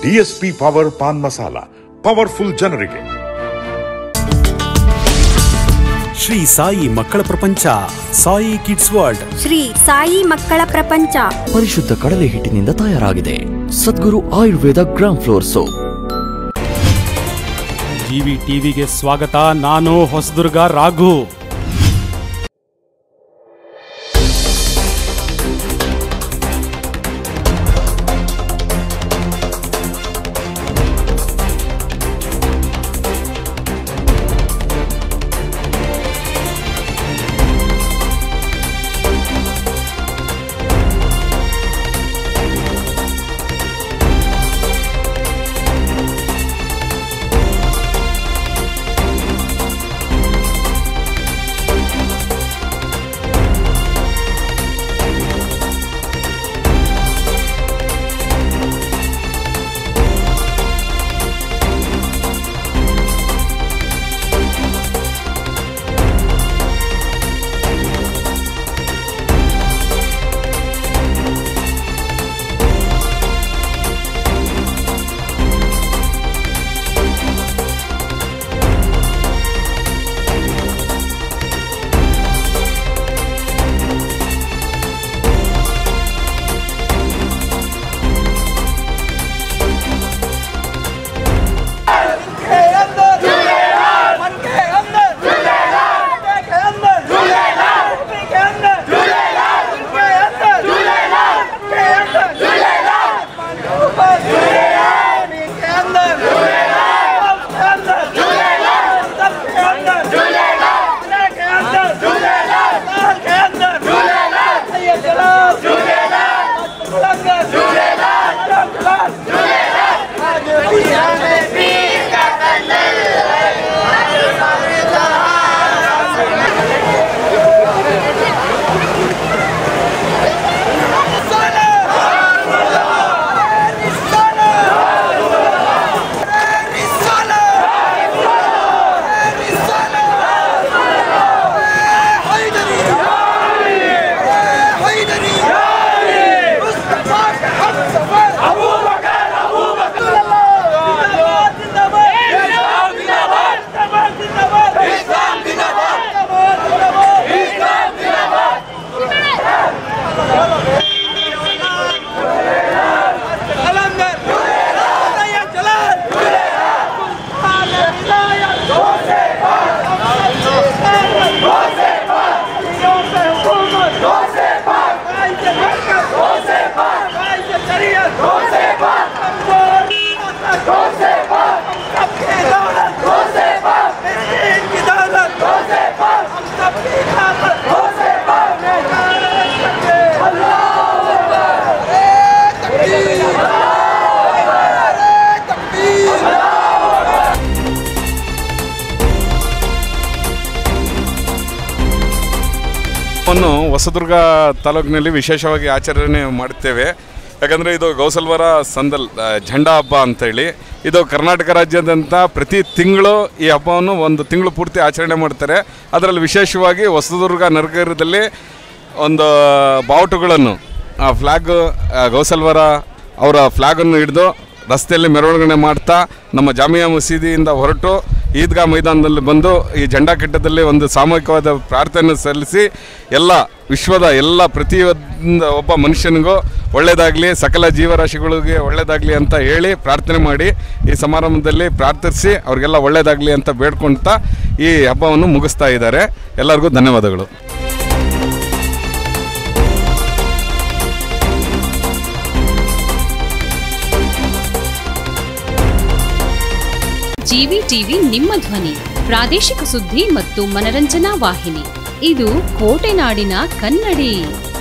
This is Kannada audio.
DSP power paan masala powerful ಜನರಿಗೆ ಶ್ರೀ ಸಾಯಿ ಮಕ್ಕಳ ಪ್ರಪಂಚ ಸಾಯಿ ಕಿಡ್ಸ್ ವರ್ಲ್ಡ್ ಶ್ರೀ ಸಾಯಿ ಮಕ್ಕಳ ಪ್ರಪಂಚ ಪರಿಶುದ್ಧ ಕಡಲೆ ಹಿಟ್ಟಿನಿಂದ ತಯಾರಾಗಿದೆ Sadguru Ayurveda gram flour soap TV ಟಿವಿಗೆ ಸ್ವಾಗತ ನಾನು ಹೊಸದುರ್ಗ ರಾಘು ವನ್ನು ಹೊಸದುರ್ಗ ತಾಲೂಕಿನಲ್ಲಿ ವಿಶೇಷವಾಗಿ ಆಚರಣೆ ಮಾಡುತ್ತೇವೆ ಯಾಕಂದರೆ ಇದು ಗೌಸಲ್ವರ ಸಂದಲ್ ಆ, ಝಂಡಾ ಹಬ್ಬ ಅಂತೇಳಿ ಇದು ಕರ್ನಾಟಕ ರಾಜ್ಯಾದ್ಯಂತ ಪ್ರತಿ ತಿಂಗಳು ಈ ಹಬ್ಬವನ್ನು ಒಂದು ತಿಂಗಳು ಪೂರ್ತಿ ಆಚರಣೆ ಮಾಡ್ತಾರೆ ಅದರಲ್ಲಿ ವಿಶೇಷವಾಗಿ ಹೊಸದುರ್ಗ ನಗರದಲ್ಲಿ ಒಂದು ಬಾವುಟಗಳನ್ನು ಆ ಫ್ಲ್ಯಾಗ್ ಗೌಸಲ್ವರ ಅವರ ಫ್ಲ್ಯಾಗನ್ನು ಹಿಡಿದು ರಸ್ತೆಯಲ್ಲಿ ಮೆರವಣಿಗೆ ಮಾಡ್ತಾ ನಮ್ಮ ಜಾಮಿಯಾ ಮಸೀದಿಯಿಂದ ಹೊರಟು ಈದ್ಗಾ ಮೈದಾನದಲ್ಲಿ ಬಂದು ಈ ಜೆಂಡಾ ಕಿಟ್ಟದಲ್ಲಿ ಒಂದು ಸಾಮೂಹಿಕವಾದ ಪ್ರಾರ್ಥನೆ ಸಲ್ಲಿಸಿ ಎಲ್ಲ ವಿಶ್ವದ ಎಲ್ಲ ಪ್ರತಿಯೊಂದು ಒಬ್ಬ ಮನುಷ್ಯನಿಗೂ ಒಳ್ಳೆಯದಾಗಲಿ ಸಕಲ ಜೀವರಾಶಿಗಳಿಗೆ ಒಳ್ಳೆಯದಾಗಲಿ ಅಂತ ಹೇಳಿ ಪ್ರಾರ್ಥನೆ ಮಾಡಿ ಈ ಸಮಾರಂಭದಲ್ಲಿ ಪ್ರಾರ್ಥಿಸಿ ಅವ್ರಿಗೆಲ್ಲ ಒಳ್ಳೆಯದಾಗಲಿ ಅಂತ ಬೇಡ್ಕೊಳ್ತಾ ಈ ಹಬ್ಬವನ್ನು ಮುಗಿಸ್ತಾ ಇದ್ದಾರೆ ಎಲ್ಲರಿಗೂ ಧನ್ಯವಾದಗಳು ಜಿವಿ ಟಿವಿ ನಿಮ್ಮ ಧ್ವನಿ ಪ್ರಾದೇಶಿಕ ಸುದ್ದಿ ಮತ್ತು ಮನರಂಜನಾ ವಾಹಿನಿ ಇದು ಕೋಟೆನಾಡಿನ ಕನ್ನಡಿ